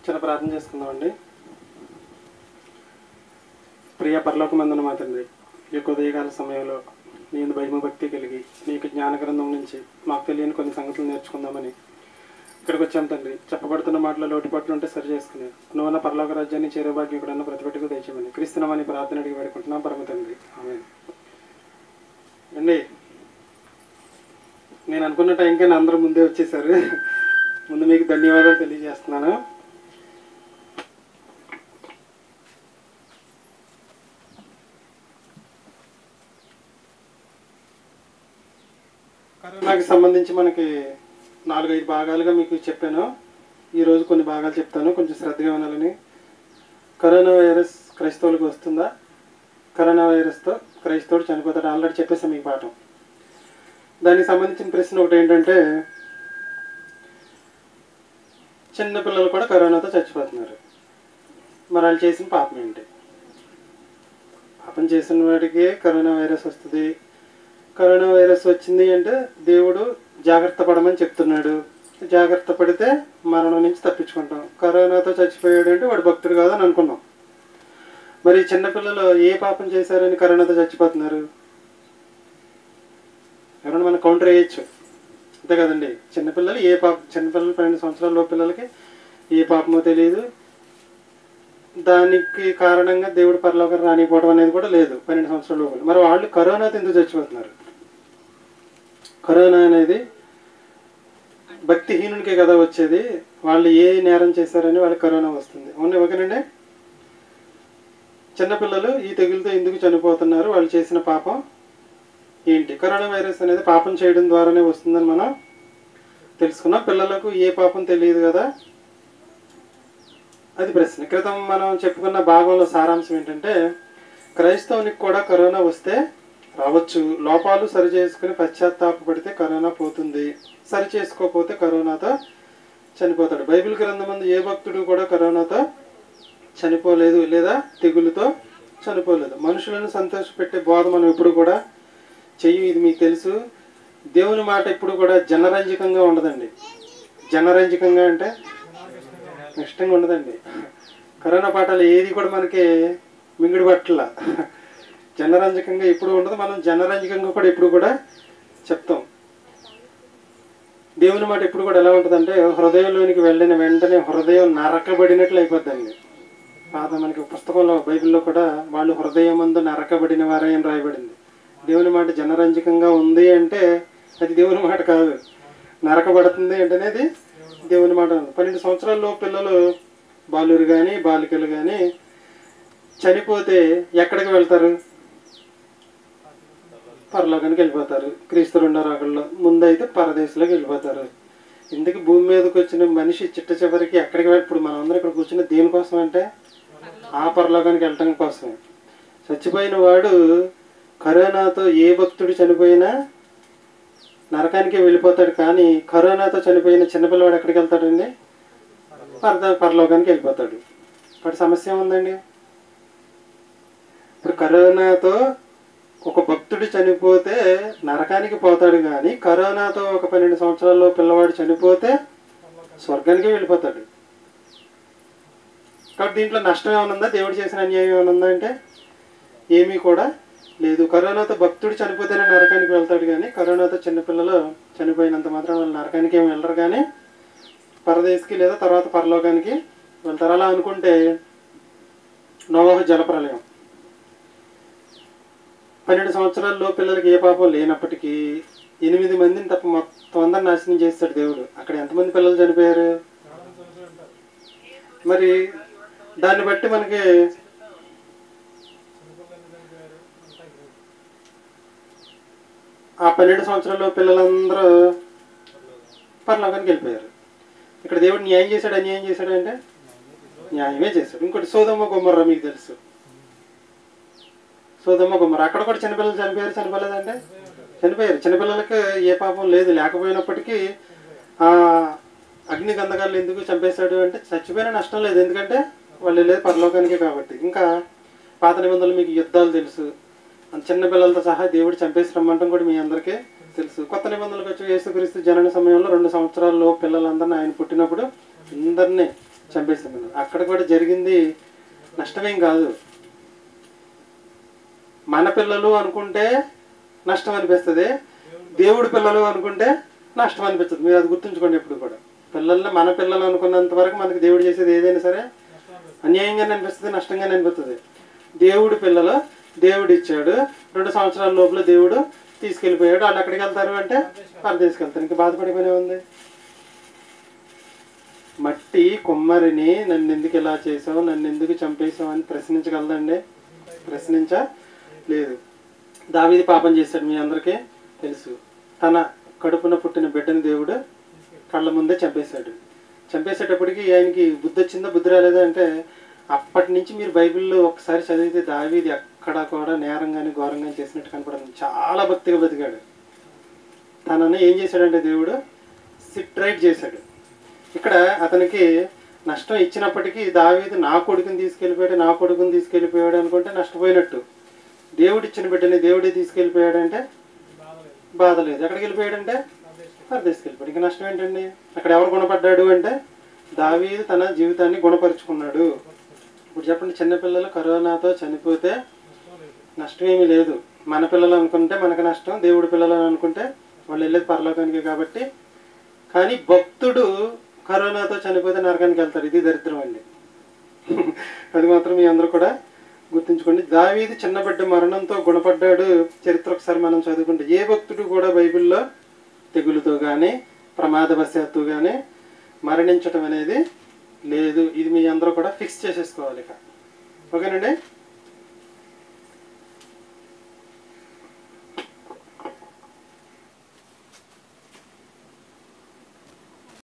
చిన్న ప్రార్థన చేసుకుందామండి ప్రియ పరలోకమందున మా తండ్రి ఈ యొక్క ఉదయకాల సమయంలో నేను భయము భక్తి కలిగి నీకు జ్ఞాన గ్రంథం నుంచి మాకు తెలియని కొన్ని సంగతులు నేర్చుకుందామని ఇక్కడికి వచ్చాం తండ్రి చెప్పబడుతున్న మాటలో లోటుపాట్లు ఉంటే సరి చేసుకుని నువ్వున్న పరలోక రాజ్యాన్ని చేరే భాగ్యం కూడా ప్రతిపెట్టుకు తెచ్చామని క్రీస్తునమని ప్రార్థన అడిగి పెడుకుంటున్నాం పరమ తండ్రి ఆమె అండి నేను అనుకున్న టైంకి అందరూ ముందే వచ్చేసారు ముందు మీకు ధన్యవాదాలు తెలియజేస్తున్నాను కరోనాకి సంబంధించి మనకి నాలుగైదు భాగాలుగా మీకు చెప్పాను ఈరోజు కొన్ని భాగాలు చెప్తాను కొంచెం శ్రద్ధగా వినాలని కరోనా వైరస్ క్రైస్తవులకు వస్తుందా కరోనా వైరస్తో క్రైస్తవుడు చనిపోతాడు ఆల్రెడీ చెప్పేసాం ఈ పాఠం దానికి సంబంధించిన ప్రశ్న ఒకటి ఏంటంటే చిన్న పిల్లలు కూడా కరోనాతో చచ్చిపోతున్నారు మరి వాళ్ళు చేసిన పాపం ఏంటి పాపం చేసిన వాడికి కరోనా వైరస్ వస్తుంది కరోనా వైరస్ వచ్చింది అంటే దేవుడు జాగ్రత్త పడమని చెప్తున్నాడు జాగ్రత్త పడితే మరణం నుంచి తప్పించుకుంటాం కరోనాతో చచ్చిపోయాడు అంటే వాడు భక్తుడు కాదని అనుకున్నాం మరి చిన్నపిల్లలు ఏ పాపం చేశారని కరోనాతో చచ్చిపోతున్నారు ఎవరైనా మనం కౌంటర్ వేయచ్చు అంతే కదండి చిన్నపిల్లలు ఏ పాప చిన్నపిల్లలు పన్నెండు సంవత్సరాల లోపు పిల్లలకి ఏ పాపమో తెలియదు దానికి కారణంగా దేవుడు పరలోకం రానిపోవడం అనేది కూడా లేదు పన్నెండు సంవత్సరాల లోపల మరి వాళ్ళు కరోనాతో ఎందుకు చచ్చిపోతున్నారు కరోనా అనేది భక్తిహీనునికే కదా వచ్చేది వాళ్ళు ఏ నేరం చేశారని వాళ్ళకి కరోనా వస్తుంది అవును ఓకేనండి చిన్నపిల్లలు ఈ తెగులతో ఎందుకు చనిపోతున్నారు వాళ్ళు చేసిన పాపం ఏంటి కరోనా వైరస్ అనేది పాపం చేయడం ద్వారానే వస్తుందని మనం తెలుసుకున్నాం పిల్లలకు ఏ పాపం తెలియదు కదా అది ప్రశ్న క్రితం మనం చెప్పుకున్న భాగంలో సారాంశం ఏంటంటే క్రైస్తవునికి కూడా కరోనా వస్తే రావచ్చు లోపాలు సరి చేసుకుని పశ్చాత్తాపడితే కరోనా పోతుంది సరి చేసుకోకపోతే కరోనాతో చనిపోతాడు బైబిల్ గ్రంథమందు ఏ భక్తుడు కూడా కరోనాతో చనిపోలేదు లేదా తెగులుతో చనిపోలేదు మనుషులను సంతోషపెట్టే బోధ మనం ఎప్పుడు కూడా చెయ్యి ఇది మీకు తెలుసు దేవుని మాట ఎప్పుడు కూడా జనరంజకంగా ఉండదండి జనరంజకంగా అంటే ఇష్టంగా ఉండదండి కరోనా పాఠాలు ఏది కూడా మనకి మింగిడి పట్ల జనరంజకంగా ఎప్పుడు ఉండదు మనం జనరంజకంగా కూడా ఎప్పుడు కూడా చెప్తాం దేవుని మాట ఎప్పుడు కూడా ఎలా ఉంటుందంటే హృదయంలోనికి వెళ్ళిన వెంటనే హృదయం నరకబడినట్లు అయిపోద్దండి పాత మనకి పుస్తకంలో బైబిల్లో కూడా వాళ్ళు హృదయం మందు నరకబడిన వారే అని రాయబడింది దేవుని మాట జనరంజకంగా ఉంది అంటే అది దేవుని మాట కాదు నరకబడుతుంది అంటే అనేది దేవుని మాట పన్నెండు సంవత్సరాల్లో పిల్లలు బాలురు కానీ బాలికలు కానీ చనిపోతే ఎక్కడికి వెళ్తారు పరలోకానికి వెళ్ళిపోతారు క్రీస్తు రెండో రాకల్లో ముందైతే పరదేశంలోకి వెళ్ళిపోతారు ఇందుకు భూమి మీదకి వచ్చిన మనిషి చిట్ట చివరికి ఎక్కడికి వెళ్ళి ఇప్పుడు మనం అందరం ఇక్కడ కూర్చున్న దేనికోసం అంటే ఆ పరలోకానికి వెళ్ళటం కోసమే చచ్చిపోయిన వాడు కరోనాతో ఏ భక్తుడు చనిపోయినా నరకానికి వెళ్ళిపోతాడు కానీ కరోనాతో చనిపోయిన చిన్నపిల్లవాడు ఎక్కడికి వెళ్తాడండి పరద పరలోకానికి వెళ్ళిపోతాడు వాటి సమస్య ఏముందండి ఇప్పుడు కరోనాతో ఒక భక్తుడు చనిపోతే నరకానికి పోతాడు కానీ కరోనాతో ఒక పన్నెండు సంవత్సరాల్లో పిల్లవాడు చనిపోతే స్వర్గానికి వెళ్ళిపోతాడు కాబట్టి దీంట్లో నష్టం ఏమైనా ఉందా దేవుడు చేసిన అన్యాయం ఏమైనా ఉందా అంటే ఏమీ కూడా లేదు కరోనాతో భక్తుడు చనిపోతేనే నరకానికి వెళ్తాడు కానీ కరోనాతో చిన్నపిల్లలు చనిపోయినంత మాత్రం వాళ్ళు నరకానికి ఏమి వెళ్ళరు కానీ పరదేశికి లేదా తర్వాత పరలోకానికి వెళ్తారు అలా అనుకుంటే నోవాహు జలప్రలయం పన్నెండు సంవత్సరాల్లో పిల్లలకి ఏ పాపం లేనప్పటికీ ఎనిమిది మందిని తప్ప మొత్తం అందరు నాశనం చేస్తాడు దేవుడు అక్కడ ఎంతమంది పిల్లలు చనిపోయారు మరి దాన్ని బట్టి మనకి ఆ పన్నెండు సంవత్సరాల్లో పిల్లలందరూ పరలోకానికి వెళ్ళిపోయారు ఇక్కడ దేవుడు న్యాయం చేశాడు అన్యాయం చేశాడు అంటే న్యాయమే చేశాడు ఇంకోటి సోదమ్మ గుమ్మర్ర మీకు తెలుసు సోదమ్మ గుమ్మర అక్కడ కూడా చిన్నపిల్లలు చనిపోయారు చనిపోలేదంటే చనిపోయారు చిన్నపిల్లలకి ఏ పాపం లేదు లేకపోయినప్పటికీ ఆ అగ్ని గంధకాలు ఎందుకు చంపేశాడు అంటే చచ్చిపోయిన నష్టం లేదు ఎందుకంటే వాళ్ళు వెళ్ళేది పరలోకానికే కాబట్టి ఇంకా పాత నిబంధనలు మీకు యుద్ధాలు తెలుసు అంత చిన్న పిల్లలతో సహా దేవుడు చంపేసి రమ్మంటాం కూడా మీ అందరికీ తెలుసు కొత్త నిబంధనలకు వచ్చి యేసుక్రీస్తు జనన సమయంలో రెండు సంవత్సరాల్లో పిల్లలందరినీ ఆయన పుట్టినప్పుడు అందరినీ చంపేసామన్నారు అక్కడ కూడా జరిగింది నష్టమేం కాదు మన పిల్లలు అనుకుంటే నష్టం అనిపిస్తుంది దేవుడి పిల్లలు అనుకుంటే నష్టం అనిపిస్తుంది మీరు అది గుర్తుంచుకోండి ఎప్పుడు కూడా పిల్లల్ని మన పిల్లలు అనుకున్నంత వరకు మనకి దేవుడు చేసేది ఏదైనా సరే అన్యాయంగానే అనిపిస్తుంది నష్టంగానే అనిపిస్తుంది దేవుడి పిల్లలు దేవుడు ఇచ్చాడు రెండు సంవత్సరాల లోపల దేవుడు తీసుకెళ్ళిపోయాడు వాళ్ళు ఎక్కడికి వెళ్తారు అంటే వాళ్ళు తీసుకెళ్తారు ఇంకా బాధపడే పనే ఉంది మట్టి కుమ్మరిని నన్ను ఎందుకు ఇలా చేసావు నన్ను ఎందుకు చంపేశావు అని ప్రశ్నించగలదండి ప్రశ్నించ లేదు దావీది పాపం చేశాడు మీ అందరికీ తెలుసు తన కడుపున పుట్టిన బిడ్డని దేవుడు కళ్ళ ముందే చంపేశాడు చంపేసేటప్పటికి ఆయనకి బుద్ధి వచ్చిందా బుద్ధి రాలేదా అంటే అప్పటి నుంచి మీరు బైబిల్లో ఒకసారి చదివితే దావీది ఎక్కడ కూడా నేరం కానీ ఘోరం కానీ చేసినట్టు కనపడదు చాలా భక్తిగా బతికాడు తనని ఏం చేశాడంటే దేవుడు సిట్ రైట్ చేశాడు ఇక్కడ అతనికి నష్టం ఇచ్చినప్పటికీ దావీదు నా కొడుకుని తీసుకెళ్ళిపోయాడు నా కొడుకుని తీసుకెళ్ళిపోయాడు అనుకుంటే నష్టపోయినట్టు దేవుడు ఇచ్చిన బిడ్డని దేవుడే తీసుకెళ్ళిపోయాడంటే బాధ లేదు ఎక్కడికి వెళ్ళిపోయాడంటే పరదేశకి వెళ్ళిపోయాడు ఇంకా నష్టం ఏంటండి అక్కడ ఎవరు గుణపడ్డాడు అంటే దావీదు తన జీవితాన్ని గుణపరుచుకున్నాడు ఇప్పుడు చెప్పండి చిన్నపిల్లలు కరోనాతో చనిపోతే నష్టం ఏమీ లేదు మన పిల్లలు అనుకుంటే మనకు నష్టం దేవుడి పిల్లలు అనుకుంటే వాళ్ళు వెళ్ళేది పరలోకానికి కాబట్టి కానీ భక్తుడు కరోనాతో చనిపోతే నరకానికి వెళ్తారు ఇది దరిద్రం అండి అది మాత్రం మీ అందరూ కూడా గుర్తుంచుకోండి దావీది చిన్న బిడ్డ మరణంతో గుణపడ్డాడు చరిత్ర ఒకసారి మనం చదువుకుంటే ఏ భక్తుడు కూడా బైబిల్లో తెగులుతో కానీ ప్రమాదవశాత్తు కానీ మరణించటం అనేది లేదు ఇది మీ అందరూ కూడా ఫిక్స్ చేసేసుకోవాలి ఇక ఓకేనండి